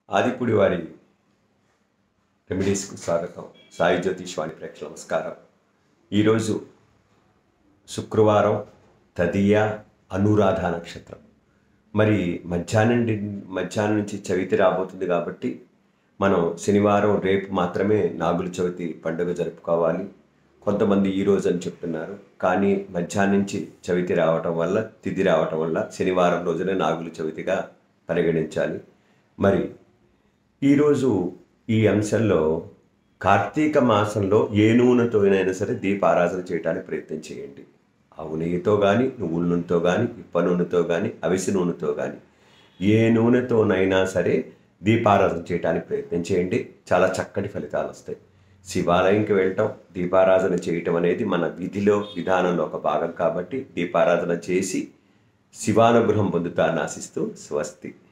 ఆదిపుడి వారి రెమెడీస్కు స్వాగతం సాయి జ్యోతిష్ వాణి ప్రేక్ష నమస్కారం ఈరోజు శుక్రవారం తదియ అనురాధ నక్షత్రం మరి మధ్యాహ్నం డి- మధ్యాహ్నం నుంచి చవితి రాబోతుంది కాబట్టి మనం శనివారం రేపు మాత్రమే నాగుల చవితి పండుగ జరుపుకోవాలి కొంతమంది ఈ రోజు అని చెప్తున్నారు కానీ మధ్యాహ్నం నుంచి చవితి రావటం వల్ల తిథి రావటం వల్ల శనివారం రోజునే నాగుల చవితిగా పరిగణించాలి మరి ఈరోజు ఈ అంశంలో కార్తీక మాసంలో ఏ నూనెతో అయినా సరే దీపారాధన చేయడానికి ప్రయత్నం చేయండి ఆవు నెయ్యితో కానీ నువ్వుల నూనెతో కానీ ఇప్ప నూనెతో కానీ అవిసి నూనెతో కానీ ఏ నూనెతోనైనా సరే దీపారాధన చేయడానికి ప్రయత్నం చేయండి చాలా చక్కటి ఫలితాలు వస్తాయి శివాలయంకి వెళ్ళటం దీపారాధన చేయటం అనేది మన విధిలో విధానంలో ఒక భాగం కాబట్టి దీపారాధన చేసి శివానుగ్రహం పొందుతారని ఆశిస్తూ స్వస్తి